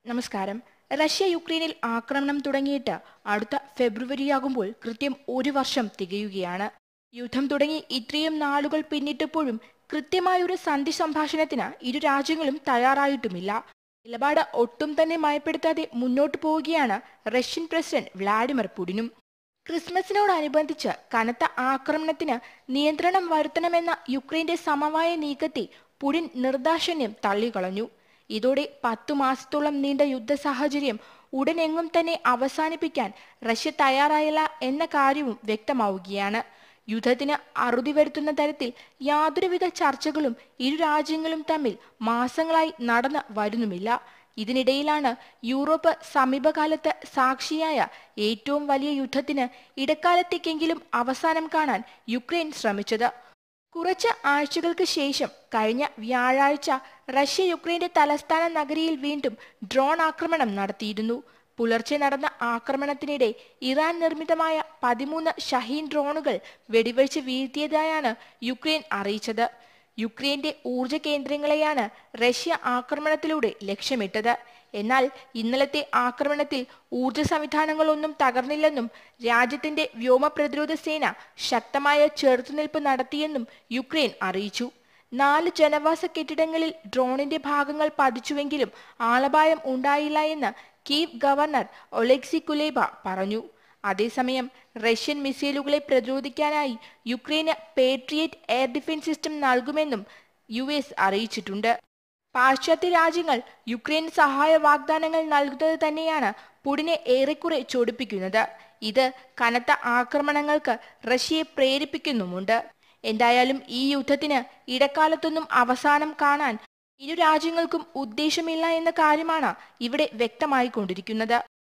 നമസ്കാരം റഷ്യ യുക്രൈനിൽ ആക്രമണം തുടങ്ങിയിട്ട് അടുത്ത ഫെബ്രുവരിയാകുമ്പോൾ കൃത്യം ഒരു വർഷം തികയുകയാണ് യുദ്ധം തുടങ്ങി ഇത്രയും നാളുകൾ പിന്നിട്ടപ്പോഴും കൃത്യമായൊരു സന്ധി സംഭാഷണത്തിന് ഇരു രാജ്യങ്ങളും തയ്യാറായിട്ടുമില്ല നിലപാട് ഒട്ടും തന്നെ മയപ്പെടുത്താതെ മുന്നോട്ടു പോവുകയാണ് റഷ്യൻ പ്രസിഡന്റ് വ്ളാഡിമിർ പുടിനും ക്രിസ്മസിനോടനുബന്ധിച്ച് കനത്ത ആക്രമണത്തിന് നിയന്ത്രണം വരുത്തണമെന്ന യുക്രൈന്റെ സമവായ നീക്കത്തെ പുടിൻ നിർദാക്ഷിണ്യം തള്ളിക്കളഞ്ഞു ഇതോടെ പത്തു മാസത്തോളം നീണ്ട യുദ്ധ സാഹചര്യം ഉടനെങ്ങും തന്നെ അവസാനിപ്പിക്കാൻ റഷ്യ തയ്യാറായില്ല എന്ന കാര്യവും വ്യക്തമാവുകയാണ് യുദ്ധത്തിന് അറുതി വരുത്തുന്ന തരത്തിൽ യാതൊരുവിധ ചർച്ചകളും ഇരു രാജ്യങ്ങളും തമ്മിൽ മാസങ്ങളായി നടന്നു വരുന്നുമില്ല ഇതിനിടയിലാണ് യൂറോപ്പ് സമീപകാലത്ത് സാക്ഷിയായ ഏറ്റവും വലിയ യുദ്ധത്തിന് ഇടക്കാലത്തേക്കെങ്കിലും അവസാനം കാണാൻ യുക്രൈൻ ശ്രമിച്ചത് കുറച്ച് ആഴ്ചകൾക്ക് ശേഷം കഴിഞ്ഞ വ്യാഴാഴ്ച റഷ്യ യുക്രൈന്റെ തലസ്ഥാന നഗരിയിൽ വീണ്ടും ഡ്രോൺ ആക്രമണം നടത്തിയിരുന്നു പുലർച്ചെ നടന്ന ആക്രമണത്തിനിടെ ഇറാൻ നിർമ്മിതമായ പതിമൂന്ന് ഷഹീൻ ഡ്രോണുകൾ വെടിവെച്ച് വീഴ്ത്തിയതായാണ് യുക്രൈൻ അറിയിച്ചത് യുക്രൈന്റെ ഊർജ കേന്ദ്രങ്ങളെയാണ് റഷ്യ ആക്രമണത്തിലൂടെ ലക്ഷ്യമിട്ടത് എന്നാൽ ഇന്നലത്തെ ആക്രമണത്തിൽ ഊർജ സംവിധാനങ്ങളൊന്നും തകർന്നില്ലെന്നും രാജ്യത്തിന്റെ വ്യോമ പ്രതിരോധ സേന ശക്തമായ ചെറുത്തുനിൽപ്പ് നടത്തിയെന്നും യുക്രൈൻ അറിയിച്ചു നാല് ജനവാസ കെട്ടിടങ്ങളിൽ ഡ്രോണിന്റെ ഭാഗങ്ങൾ പതിച്ചുവെങ്കിലും ആളപായം ഉണ്ടായില്ല എന്ന് കീവ് ഗവർണർ ഒലെക്സി കുലേബ പറഞ്ഞു അതേസമയം റഷ്യൻ മിസൈലുകളെ പ്രതിരോധിക്കാനായി യുക്രൈന് പേട്രിയറ്റ് എയർ ഡിഫൻസ് സിസ്റ്റം നൽകുമെന്നും യു എസ് അറിയിച്ചിട്ടുണ്ട് പാശ്ചാത്യ രാജ്യങ്ങൾ യുക്രൈൻ സഹായ വാഗ്ദാനങ്ങൾ നൽകുന്നത് തന്നെയാണ് പുടിനെ ഏറെക്കുറെ ചൊടിപ്പിക്കുന്നത് ഇത് കനത്ത ആക്രമണങ്ങൾക്ക് റഷ്യയെ പ്രേരിപ്പിക്കുന്നുമുണ്ട് എന്തായാലും ഈ യുദ്ധത്തിന് ഇടക്കാലത്തൊന്നും അവസാനം കാണാൻ ഇരു രാജ്യങ്ങൾക്കും ഉദ്ദേശമില്ല എന്ന കാര്യമാണ് ഇവിടെ വ്യക്തമായിക്കൊണ്ടിരിക്കുന്നത്